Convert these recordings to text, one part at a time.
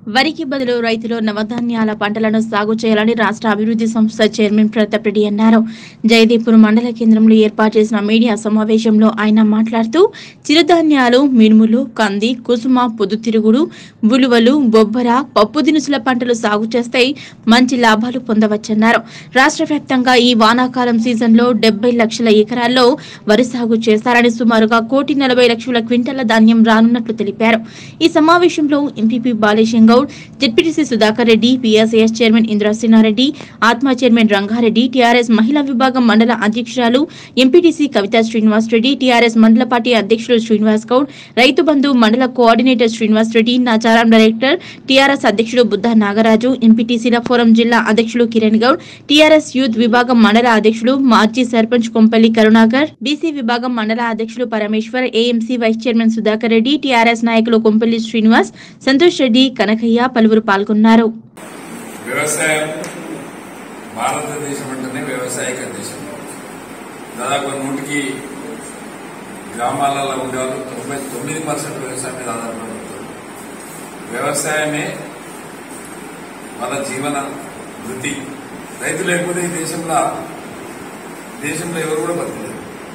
వరికి బదులు రైతులు నవధాన్యాల పంటలను సాగు చేయాలని రాష్ట్ర అభివృద్ధి సంస్థ చైర్మన్ ప్రతాప్ రెడ్డి అన్నారు జయదీపూర్ మండల కేంద్రంలో ఏర్పాటు చేసిన మీడియా సమావేశంలో ఆయన మాట్లాడుతూ చిరుధాన్యాలు మినుములు కంది కుసుమ పొద్దుతిరుగుడు ఉలువలు బొబ్బర పప్పు దినుసుల పంటలు సాగు చేస్తే మంచి లాభాలు పొందవచ్చన్నారు రాష్ట్ర వ్యాప్తంగా ఈ వానాకాలం సీజన్లో డెబ్బై లక్షల ఎకరాల్లో వరి సాగు చేస్తారని సుమారుగా కోటి నలభై లక్షల క్వింటాల ధాన్యం రానున్నట్లు తెలిపారు ఈ సమావేశంలో MPP Balesham Goud ZPTC Sudhakar Reddy PSAS chairman Indrasimhareddy ATMA chairman Rangareddy TRS మహిళా విభాగం మండల అధ్యక్షురాలు ఎంపీటీసీ కవితా శ్రీనివాస్ రెడ్డి టీఆర్ఎస్ మండల పార్టీ అధ్యక్షులు శ్రీనివాస్ గౌడ్ రైతు బంధు మండల coordinator Srinivas Reddy Nacharam director TRS అధ్యక్షుడు బుద్ధ నాగరాజు ఎంపీటీసీల ఫోరం జిల్లా అధ్యక్షులు కిరణ్ గౌడ్ టీఆర్ఎస్ యూత్ విభాగం మండల అధ్యక్షులు మాజీ సర్పంచ్ కొంపల్లి కరుణాకర్ బీసీ విభాగం మండల అధ్యక్షులు Parameshwar AMC vice chairman Sudhakar Reddy TRS నాయకులు కొంపల్లి శ్రీనివాస్ సంతోష్ రెడ్డి కనకయ్య పలువురు పాల్గొన్నారు వ్యవసాయం భారతదేశం అంటేనే వ్యవసాయక దేశం దాదాపు నూటికి గ్రామాలలో ఉండేవాళ్ళు తొంభై తొమ్మిది పర్సెంట్ వ్యవసాయం మీద ఆధారపడి ఉంటారు వ్యవసాయమే మన జీవన వృత్తి రైతు లేకపోతే ఈ దేశంలో దేశంలో ఎవరు కూడా బతకలేరు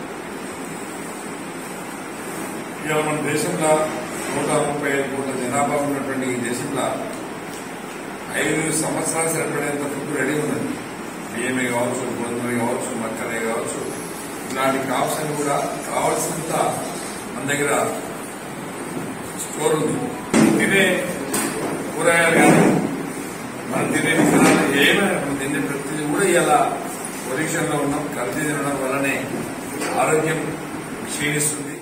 ఇవాళ మన దేశంలో నూట ముప్పై ఐదు కోట్ల జనాభా ఉన్నటువంటి ఈ దేశంలో ఐదు సంవత్సరాలు సరిపడేంత ఫుడ్ రెడీ ఉన్నది బియ్యమే కావచ్చు గోధుమ కావచ్చు మక్కలే కావచ్చు ఇలాంటి క్రాప్స్ అని కూడా కావాల్సినంత మన దగ్గర స్టోర్ ఉంది తినే కూరగాయలు కానీ మనం తినే విత్తనాలు ఏమైనా మనం తినే ప్రతిదీ కూడా ఇలా పొల్యూషన్ లో ఉన్నాం కల్తీ తినడం వల్లనే ఆరోగ్యం క్షీణిస్తుంది